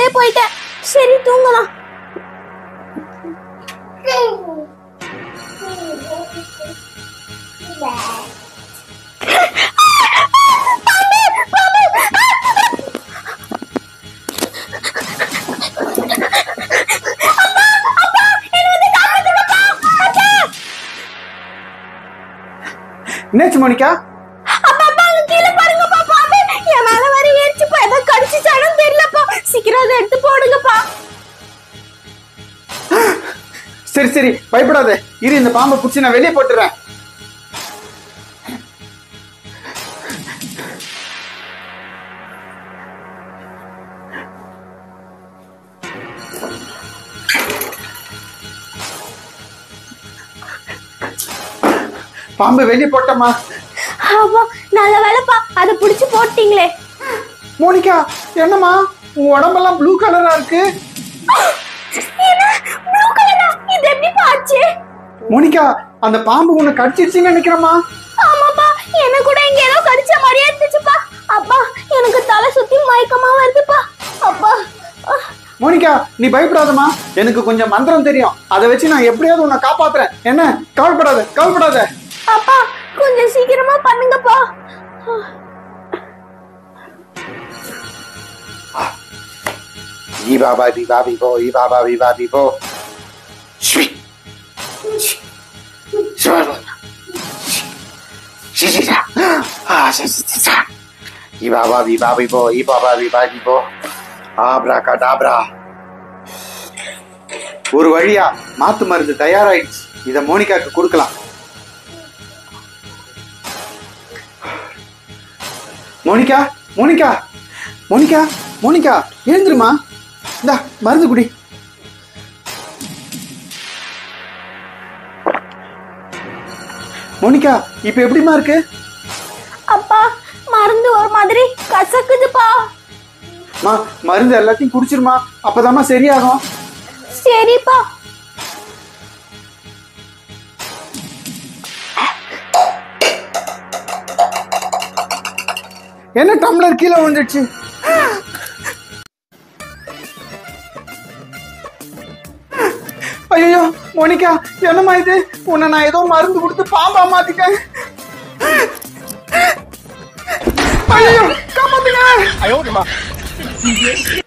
தூக்கத்திலே போயிட்டேன் சரி தூங்கலாம் என்னாச்சு மோனிகா அப்பா அப்பா அங்க கீழே பாருங்கப்பா பாம்பு என் மேல வர ஏறிச்சுப்பா ஏதோ கடிச்சிச்சாலும் தெரியலப்பா சீக்கிரம் அதை எடுத்து போடுங்கப்பா சரி சரி பயப்படாத இரு இந்த பாம்பை பிடிச்சி நான் வெளியே போட்டுறேன் பாம்பு வெளியே போட்டம்மா அப்பா நல்ல வேலைப்பா அதை புடிச்சு போட்டீங்களே மோனிகா என்னம்மா உன் உடம்பெல்லாம் ப்ளூ கலரா இருக்கு என்ன ப்ளூ கலரா இது எப்படி பாச்சு மோனிகா அந்த பாம்பு உன்னை கடிச்சிருச்சுன்னு நினைக்கிறேம்மா ஆமாப்பா என்ன கூட இங்க ஏதோ கடிச்ச மாதிரியே இருந்துச்சுப்பா அப்பா எனக்கு தலை சுத்தி மயக்கமா வருதுப்பா அப்பா அஹ், மோனிகா நீ பயப்படாதம்மா எனக்கு கொஞ்சம் மந்திரம் தெரியும் அதை வச்சு நான் எப்படியாவது உன்னை காப்பாத்துறேன் என்ன கவலைப்படாத கவலைப்படாத அப்பா கொஞ்சம் சீக்கிரமா பண்ணுங்கப்பா ஈ பாபா பி பாபி போ ஈ பாபா பி பாபி போ ஸ்வி ஈ பாபா பி பாபி போ ஈ பாபா பி பாபி போ ஆப்ரா கடாப்ரா ஒரு வழியா மாத்து மருந்து தயாராயிடுச்சு இத மோனிகாக்கு கொடுக்கலாம் மோனிகா மோனிகா மோனிகா மோனிகா எழுந்துருமா இந்தா மருந்து குடி மோனிகா இப்ப எப்படிமா இருக்கு அப்பா மருந்து ஒரு மாதிரி கசக்குதுப்பா மா மருந்து எல்லாத்தையும் குடிச்சிருமா அப்பதாம்மா சரியாகும் சரிப்பா என்ன டம்ளர் கீழே விழுந்துடுச்சு ஐயோ மோனிகா என்னம்மா இது உன்னை நான் ஏதோ மருந்து கொடுத்து பாம்பா மாத்திட்டேன் ஐயோ காப்பாத்துங்க